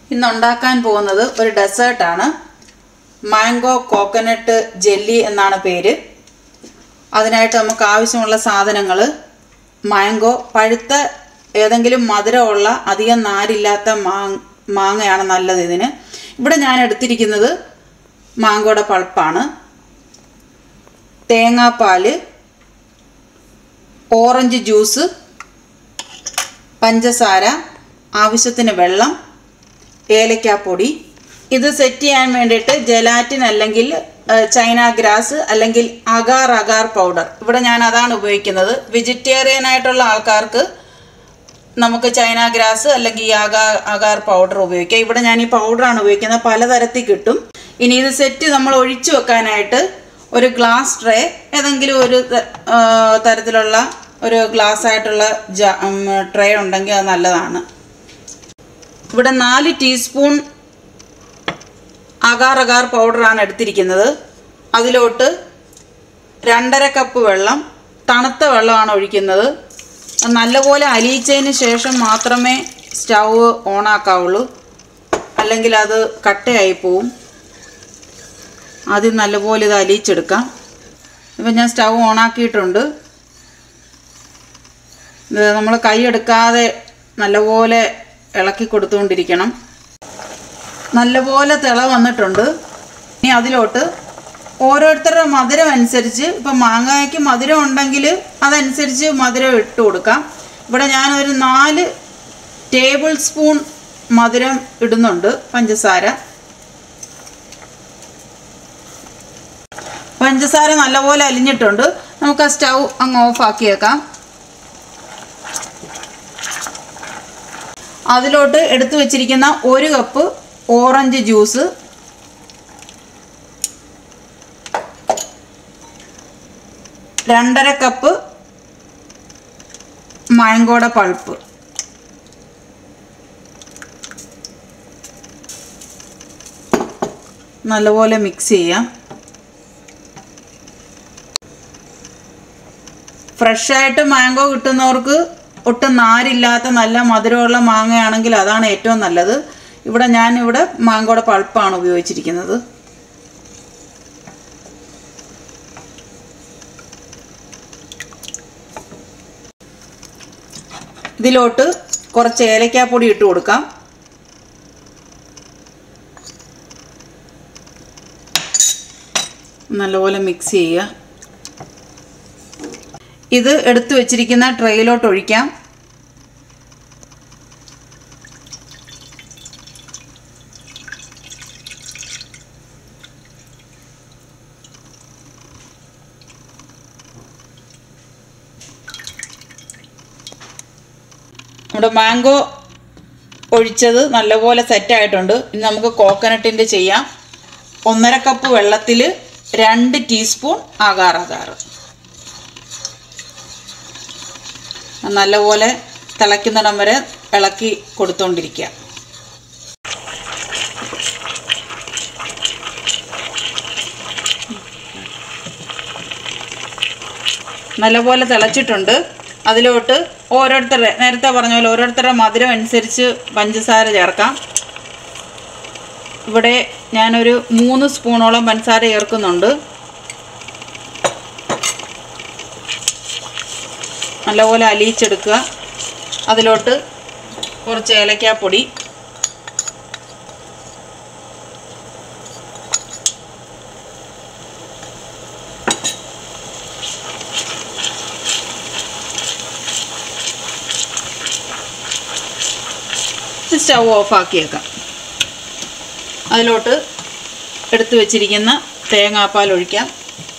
ഇന്ന് ഉണ്ടാക്കാൻ പോകുന്നത് ഒരു ഡെസേർട്ടാണ് മാംഗോ കോക്കനട്ട് ജെല്ലി എന്നാണ് പേര് അതിനായിട്ട് നമുക്ക് ആവശ്യമുള്ള സാധനങ്ങൾ മാംഗോ പഴുത്ത ഏതെങ്കിലും മധുരമുള്ള അധികം നാരില്ലാത്ത മാ മാങ്ങയാണ് നല്ലത് ഇതിന് ഇവിടെ ഞാൻ എടുത്തിരിക്കുന്നത് മാങ്കോയുടെ പൾപ്പാണ് തേങ്ങാപ്പാൽ ഓറഞ്ച് ജ്യൂസ് പഞ്ചസാര ആവശ്യത്തിന് വെള്ളം ഏലക്കാപ്പൊടി ഇത് സെറ്റ് ചെയ്യാൻ വേണ്ടിയിട്ട് ജലാറ്റിൻ അല്ലെങ്കിൽ ഏഹ്, ചൈന ഗ്രാസ് അല്ലെങ്കിൽ അഗാർ അഗാർ പൗഡർ ഇവിടെ ഞാൻ അതാണ് ഉപയോഗിക്കുന്നത് വെജിറ്റേറിയൻ ആയിട്ടുള്ള ആൾക്കാർക്ക് നമുക്ക് ചൈന ഗ്രാസ് അല്ലെങ്കിൽ ഈ അഗാർ അഗാർ പൗഡർ ഉപയോഗിക്കാം ഇവിടെ ഞാൻ ഈ പൗഡറാണ് ഉപയോഗിക്കുന്നത് പലതരത്തിൽ കിട്ടും ഇനി ഇത് സെറ്റ് നമ്മൾ ഒഴിച്ചു വെക്കാനായിട്ട് ഒരു ഗ്ലാസ് ട്രേ ഏതെങ്കിലും ഒരു ത- ആ, തരത്തിലുള്ള ഒരു ഗ്ലാസ് ആയിട്ടുള്ള ട്രേ ഉണ്ടെങ്കിൽ അത് നല്ലതാണ് ഇവിടെ നാല് ടീസ്പൂൺ അകാർ അകാർ പൗഡറാണ് എടുത്തിരിക്കുന്നത് അതിലോട്ട് രണ്ടര കപ്പ് വെള്ളം തണുത്ത വെള്ളമാണ് ഒഴിക്കുന്നത് അത് നല്ലപോലെ അലിയിച്ചതിന് ശേഷം മാത്രമേ സ്റ്റൗ ഓണാക്കാവുള്ളൂ അല്ലെങ്കിൽ അത് കട്ടയായി പോവും ആദ്യം നല്ലപോലെ ഇത് അലിയിച്ചെടുക്കാം ഇപ്പം ഞാൻ സ്റ്റൗ ഓണാക്കിയിട്ടുണ്ട് ഇത് നമ്മൾ കൈ എടുക്കാതെ നല്ലപോലെ ഇളക്കി കൊടുത്തുകൊണ്ടിരിക്കണം നല്ലപോലെ തിള വന്നിട്ടുണ്ട് ഇനി അതിലോട്ട് ഓരോരുത്തരുടെ മധുരം അനുസരിച്ച് ഇപ്പം മാങ്ങയ്ക്ക് മധുരം ഉണ്ടെങ്കിൽ അതനുസരിച്ച് മധുരം ഇട്ട് കൊടുക്കാം ഇവിടെ ഞാനൊരു നാല് ടേബിൾ സ്പൂൺ മധുരം ഇടുന്നുണ്ട് പഞ്ചസാര പഞ്ചസാര നല്ലപോലെ അലിഞ്ഞിട്ടുണ്ട് നമുക്ക് ആ സ്റ്റൗ അങ്ങ് ഓഫാക്കിയേക്കാം അതിലോട്ട് എടുത്തു വെച്ചിരിക്കുന്ന ഒരു കപ്പ് ഓറഞ്ച് ജ്യൂസ് രണ്ടര കപ്പ് മാങ്കോടെ പൾപ്പ് നല്ലപോലെ മിക്സ് ചെയ്യാം ഫ്രഷായിട്ട് മാംഗോ കിട്ടുന്നവർക്ക് ഒട്ടും നാരില്ലാത്ത നല്ല മധുരമുള്ള മാങ്ങയാണെങ്കിൽ അതാണ് ഏറ്റവും നല്ലത് ഇവിടെ ഞാൻ ഇവിടെ മാങ്കോയുടെ പൾപ്പാണ് ഉപയോഗിച്ചിരിക്കുന്നത് ഇതിലോട്ട് കുറച്ച് ഏലക്കാപ്പൊടി ഇട്ട് കൊടുക്കാം നല്ലപോലെ മിക്സ് ചെയ്യുക ഇത് എടുത്തു വെച്ചിരിക്കുന്ന ട്രെയിലോട്ട് ഒഴിക്കാം നമ്മുടെ മാംഗോ ഒഴിച്ചത് നല്ലപോലെ സെറ്റായിട്ടുണ്ട് ഇനി നമുക്ക് കോക്കനട്ടിൻ്റെ ചെയ്യാം ഒന്നര കപ്പ് വെള്ളത്തിൽ രണ്ട് ടീസ്പൂൺ ആകാർ ആകാർ നല്ലപോലെ തിളയ്ക്കുന്നിടം വരെ ഇളക്കി കൊടുത്തുകൊണ്ടിരിക്കുക നല്ലപോലെ തിളച്ചിട്ടുണ്ട് അതിലോട്ട് ഓരോരുത്തരുടെ നേരത്തെ പറഞ്ഞ പോലെ ഓരോരുത്തരുടെ മധുരം അനുസരിച്ച് പഞ്ചസാര ചേർക്കാം ഇവിടെ ഞാനൊരു മൂന്ന് സ്പൂണോളം പഞ്ചസാര ചേർക്കുന്നുണ്ട് നല്ലപോലെ അലിയിച്ചെടുക്കുക അതിലോട്ട് കുറച്ച് ഏലക്കാപ്പൊടി സ്റ്റൗ ഓഫാക്കിയേക്കാം അതിലോട്ട് എടുത്തു വെച്ചിരിക്കുന്ന തേങ്ങാപ്പാൽ ഒഴിക്കാം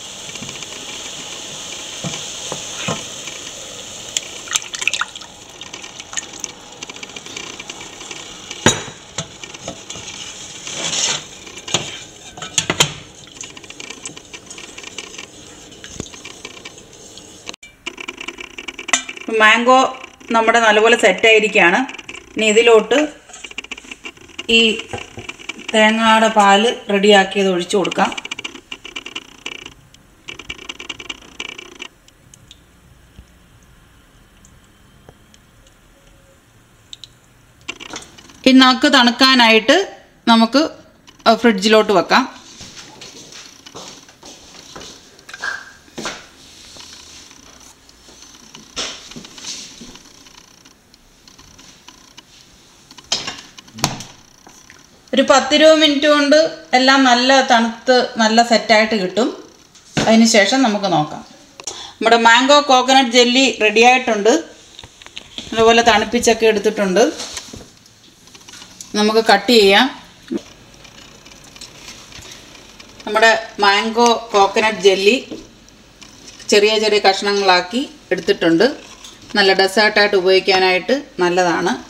മാംഗോ നമ്മുടെ നല്ലപോലെ സെറ്റായിരിക്കുകയാണ് ഇനി ഇതിലോട്ട് ഈ തേങ്ങയുടെ പാല് റെഡിയാക്കിയത് ഒഴിച്ചു കൊടുക്കാം ഇനി നമുക്ക് തണുക്കാനായിട്ട് നമുക്ക് ഫ്രിഡ്ജിലോട്ട് വെക്കാം ഒരു പത്തിരുപത് മിനിറ്റ് കൊണ്ട് എല്ലാം നല്ല തണുത്ത് നല്ല സെറ്റായിട്ട് കിട്ടും അതിന് ശേഷം നമുക്ക് നോക്കാം നമ്മുടെ മാംഗോ കോക്കനട്ട് ജെല്ലി റെഡി ആയിട്ടുണ്ട് അതുപോലെ തണുപ്പിച്ചൊക്കെ എടുത്തിട്ടുണ്ട് നമുക്ക് കട്ട് ചെയ്യാം നമ്മുടെ മാംഗോ കോക്കനട്ട് ജെല്ലി ചെറിയ ചെറിയ കഷ്ണങ്ങളാക്കി എടുത്തിട്ടുണ്ട് നല്ല ഡെസേർട്ടായിട്ട് ഉപയോഗിക്കാനായിട്ട് നല്ലതാണ്